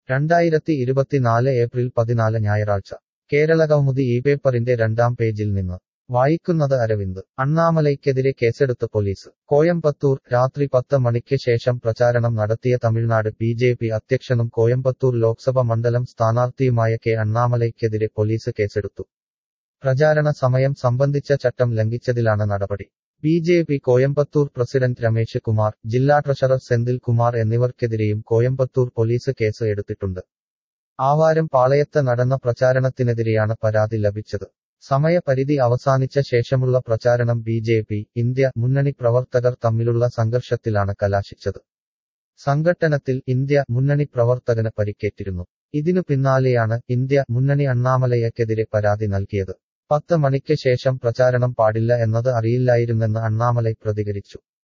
രണ്ടായിരത്തി ഇരുപത്തിനാല് ഏപ്രിൽ പതിനാല് ഞായറാഴ്ച കേരള കൗമുദി ഈ പേപ്പറിന്റെ രണ്ടാം പേജിൽ നിന്ന് വായിക്കുന്നത് അരവിന്ദ് അണ്ണാമലൈക്കെതിരെ കേസെടുത്ത് പോലീസ് കോയമ്പത്തൂർ രാത്രി പത്ത് മണിക്ക് ശേഷം പ്രചാരണം നടത്തിയ തമിഴ്നാട് ബി ജെ പി അധ്യക്ഷനും കോയമ്പത്തൂർ ലോക്സഭ മണ്ഡലം സ്ഥാനാർത്ഥിയുമായ കെ അണ്ണാമലൈക്കെതിരെ പോലീസ് കേസെടുത്തു പ്രചാരണ സമയം സംബന്ധിച്ച ചട്ടം ലംഘിച്ചതിലാണ് നടപടി B J P Coimbatore president Ramesh Kumar ജില്ലാ ട്രഷറർ സെന്തിൽ കുമാർ എന്നിവർക്കെതിരെയും കോയമ്പത്തൂർ പോലീസ് കേസ് എടുത്തിട്ടുണ്ട് ആവാരം പാളയത്ത് നടന്ന പ്രചാരണത്തിനെതിരെയാണ് പരാതി ലഭിച്ചത് സമയപരിധി അവസാനിച്ച ശേഷമുള്ള പ്രചാരണം ബി ജെ പി ഇന്ത്യ മുന്നണി പ്രവർത്തകർ തമ്മിലുള്ള സംഘർഷത്തിലാണ് കലാശിച്ചത് സംഘട്ടനത്തിൽ ഇന്ത്യ മുന്നണി പ്രവർത്തകന് പരിക്കേറ്റിരുന്നു ഇതിനു പിന്നാലെയാണ് ഇന്ത്യ മുന്നണി അണ്ണാമലയ്ക്കെതിരെ പരാതി നൽകിയത് പത്ത് മണിക്ക് ശേഷം പ്രചാരണം പാടില്ല എന്നത് അറിയില്ലായിരുന്നെന്ന് അണ്ണാമലൈ പ്രതികരിച്ചു